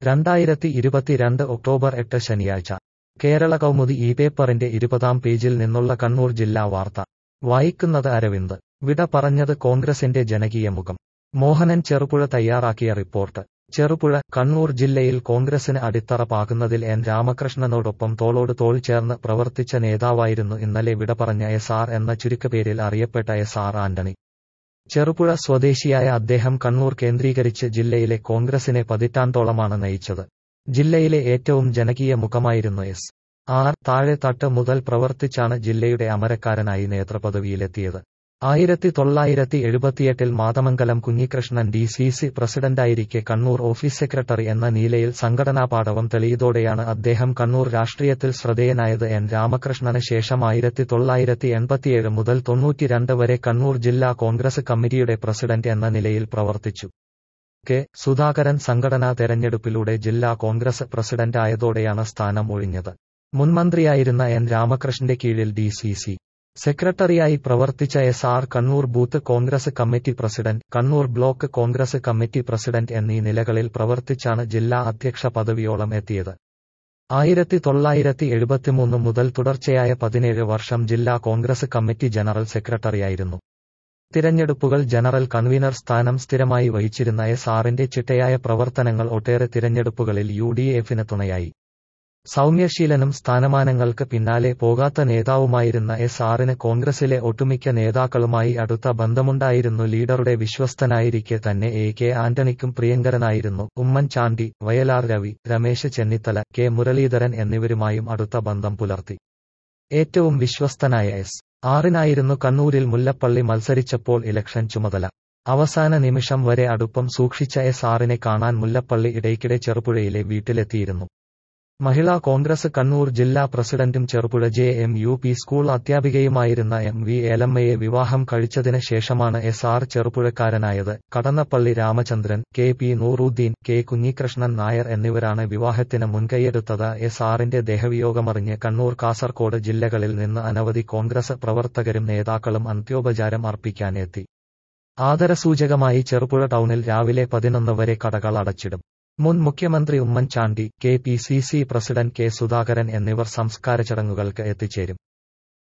രണ്ടായിരത്തി ഇരുപത്തിരണ്ട് ഒക്ടോബർ എട്ട് ശനിയാഴ്ച കേരള കൗമുദി ഈ പേപ്പറിന്റെ ഇരുപതാം പേജിൽ നിന്നുള്ള കണ്ണൂർ ജില്ലാ വാർത്ത വായിക്കുന്നത് അരവിന്ദ് വിട പറഞ്ഞത് കോൺഗ്രസിന്റെ ജനകീയ മുഖം മോഹനൻ ചെറുപുഴ തയ്യാറാക്കിയ റിപ്പോർട്ട് ചെറുപുഴ കണ്ണൂർ ജില്ലയിൽ കോൺഗ്രസിന് അടിത്തറ പാകുന്നതിൽ എൻ രാമകൃഷ്ണനോടൊപ്പം തോളോട് തോൾ ചേർന്ന് പ്രവർത്തിച്ച നേതാവായിരുന്നു ഇന്നലെ വിട പറഞ്ഞ എസ് ആർ എന്ന ചുരുക്കപ്പേരിൽ അറിയപ്പെട്ട എസ് ആർ ആന്റണി ചെറുപുഴ സ്വദേശിയായ അദ്ദേഹം കണ്ണൂർ കേന്ദ്രീകരിച്ച് ജില്ലയിലെ കോൺഗ്രസിനെ പതിറ്റാണ്ടോളമാണ് നയിച്ചത് ജില്ലയിലെ ഏറ്റവും ജനകീയ മുഖമായിരുന്നു എസ് ആർ താഴെ തട്ട് മുതൽ പ്രവർത്തിച്ചാണ് ജില്ലയുടെ അമരക്കാരനായി നേതൃപദവിയിലെത്തിയത് ആയിരത്തി തൊള്ളായിരത്തി എഴുപത്തിയെട്ടിൽ Mathamangalam Kunhikrishnan D C C പ്രസിഡന്റായിരിക്കെ കണ്ണൂർ ഓഫീസ് സെക്രട്ടറി എന്ന നിലയിൽ സംഘടനാ പാടവം തെളിയതോടെയാണ് അദ്ദേഹം കണ്ണൂർ രാഷ്ട്രീയത്തിൽ ശ്രദ്ധേയനായത് എൻ രാമകൃഷ്ണന് ശേഷം ആയിരത്തി തൊള്ളായിരത്തി എൺപത്തിയേഴ് മുതൽ തൊണ്ണൂറ്റിരണ്ട് വരെ കണ്ണൂർ ജില്ലാ കോൺഗ്രസ് കമ്മിറ്റിയുടെ പ്രസിഡന്റ് എന്ന നിലയിൽ പ്രവർത്തിച്ചു കെ സുധാകരൻ സംഘടനാ തെരഞ്ഞെടുപ്പിലൂടെ ജില്ലാ കോൺഗ്രസ് പ്രസിഡന്റായതോടെയാണ് സ്ഥാനം ഒഴിഞ്ഞത് മുൻമന്ത്രിയായിരുന്ന എൻ രാമകൃഷ്ണന്റെ കീഴിൽ ഡി സി സി സെക്രട്ടറിയായി പ്രവർത്തിച്ച S R Kannur booth Congress committee president Kannur block Congress committee president എന്നീ നിലകളിൽ പ്രവർത്തിച്ചാണ് ജില്ലാ അധ്യക്ഷ പദവിയോളം എത്തിയത് ആയിരത്തി തൊള്ളായിരത്തി എഴുപത്തിമൂന്ന് മുതൽ തുടർച്ചയായ പതിനേഴ് വർഷം ജില്ലാ കോൺഗ്രസ് കമ്മിറ്റി ജനറൽ സെക്രട്ടറിയായിരുന്നു തിരഞ്ഞെടുപ്പുകൾ ജനറൽ കൺവീനർ സ്ഥാനം സ്ഥിരമായി വഹിച്ചിരുന്ന എസ് ആറിന്റെ ചിട്ടയായ പ്രവർത്തനങ്ങൾ ഒട്ടേറെ തിരഞ്ഞെടുപ്പുകളിൽ യു ഡി എഫിന് തുണയായി സൗമ്യശീലനും സ്ഥാനമാനങ്ങൾക്ക് പിന്നാലെ പോകാത്ത നേതാവുമായിരുന്ന എസ് ആറിന് കോൺഗ്രസിലെ ഒട്ടുമിക്ക നേതാക്കളുമായി അടുത്ത ബന്ധമുണ്ടായിരുന്നു ലീഡറുടെ വിശ്വസ്തനായിരിക്കെ തന്നെ എ കെ ആന്റണിക്കും പ്രിയങ്കരനായിരുന്നു ഉമ്മൻചാണ്ടി വയലാർ രവി രമേശ് ചെന്നിത്തല കെ മുരളീധരൻ എന്നിവരുമായും അടുത്ത ബന്ധം പുലർത്തി ഏറ്റവും വിശ്വസ്തനായ എസ് ആറിനായിരുന്നു കണ്ണൂരിൽ മുല്ലപ്പള്ളി മത്സരിച്ചപ്പോൾ ഇലക്ഷൻ ചുമതല അവസാന നിമിഷം വരെ അടുപ്പം സൂക്ഷിച്ച എസ് ആറിനെ കാണാൻ മുല്ലപ്പള്ളി ഇടയ്ക്കിടെ ചെറുപുഴയിലെ വീട്ടിലെത്തിയിരുന്നു മഹിളാ കോൺഗ്രസ് കണ്ണൂർ ജില്ലാ പ്രസിഡന്റും Cherupuzha J M U P school അധ്യാപികയുമായിരുന്ന എം വി ഏലമ്മയെ വിവാഹം കഴിച്ചതിന് ശേഷമാണ് എസ് ആർ ചെറുപുഴക്കാരനായത് Kadannappally Ramachandran K P Nooruddin K Kunhikrishnan Nair എന്നിവരാണ് വിവാഹത്തിന് മുൻകൈയെടുത്തത് എസ് ആറിന്റെ ദേഹവിയോഗമറിഞ്ഞ് കണ്ണൂർ കാസർകോട് ജില്ലകളിൽ നിന്ന് അനവധി കോൺഗ്രസ് പ്രവർത്തകരും നേതാക്കളും അന്ത്യോപചാരം അർപ്പിക്കാനെത്തി ആദരസൂചകമായി ചെറുപുഴ ടൗണിൽ രാവിലെ പതിനൊന്ന് വരെ കടകൾ അടച്ചിടും മുൻ മുഖ്യമന്ത്രി Oommen Chandy K P C C president K Sudhakaran എന്നിവർ സംസ്കാര ചടങ്ങുകൾക്ക് എത്തിച്ചേരും